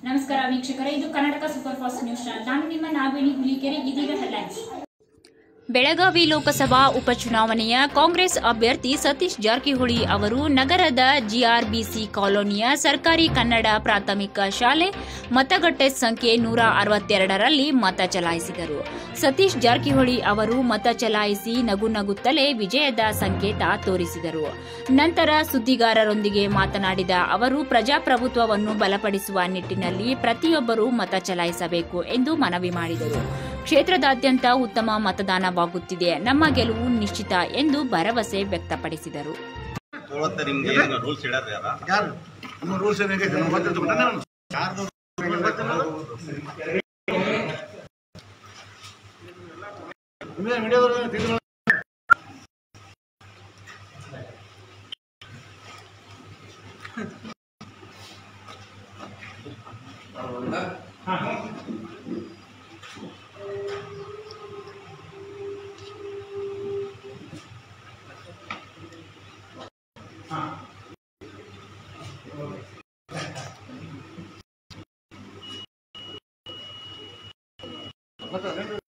ನಮಸ್ಕಾರ ವೀಕ್ಷಕರೇ ಇದು Karnataka super fast news channel ನಾನು ನಿಮ್ಮ ನಾಗವೇಣಿ ಹುಲಿಕೆರೆ ಇದೀಗ ಹೆಡ್ಲೈನ್ಸ್ ಬೆಳಗಾವಿ ಲೋಕಸಭಾ ಉಪಚುನಾವಣೆಯ ಕಾಂಗ್ರೆಸ್ ಅಭ್ಯರ್ಥಿ ಸತೀಶ್ ಜಾರಕಿಹೊಳಿ ಅವರು ನಗರದ ಜಿಆರ್ಬಿಸಿ ಕಾಲೋನಿಯ ಸರ್ಕಾರಿ ಕನ್ನಡ ಪ್ರಾಥಮಿಕ ಶಾಲೆ ಮತಗಟ್ಟೆ ಸಂಖ್ಯೆ ನೂರ ಅರವತ್ತೆರಡರಲ್ಲಿ ಮತ ಚಲಾಯಿಸಿದರು ಸತೀಶ್ ಜಾರಕಿಹೊಳಿ ಅವರು ಮತ ಚಲಾಯಿಸಿ ನಗು ನಗುತ್ತಲೇ ವಿಜಯದ ಸಂಕೇತ ತೋರಿಸಿದರು ನಂತರ ಸುದ್ದಿಗಾರರೊಂದಿಗೆ ಮಾತನಾಡಿದ ಅವರು ಪ್ರಜಾಪ್ರಭುತ್ವವನ್ನು ಬಲಪಡಿಸುವ ನಿಟ್ಟಿನಲ್ಲಿ ಪ್ರತಿಯೊಬ್ಬರೂ ಮತ ಚಲಾಯಿಸಬೇಕು ಎಂದು ಮನವಿ ಮಾಡಿದರು ಕ್ಷೇತ್ರದಾದ್ಯಂತ ಉತ್ತಮ ಮತದಾನವಾಗುತ್ತಿದೆ ನಮ್ಮ ಗೆಲುವು ನಿಶ್ಚಿತ ಎಂದು ಭರವಸೆ ವ್ಯಕ್ತಪಡಿಸಿದರು ಇವತ್ತು ನಿಮ್ಗೆ ಏನು ರೂಲ್ಸ್ ಹೇಳ್ಯಾರ ಯಾರ ಯಾರು ನಮ್ಮ ರೂಲ್ಸ್ ಏನಾಗೈತೆ ನಮ್ಗೆ ಗೊತ್ತಿತ್ತು ಬಿಟ್ಟ ನಾನು ನಿಮ್ಗೆ ವಿಡಿಯೋದವ್ರು ತೆಗೆದು ಮತ್ತೆ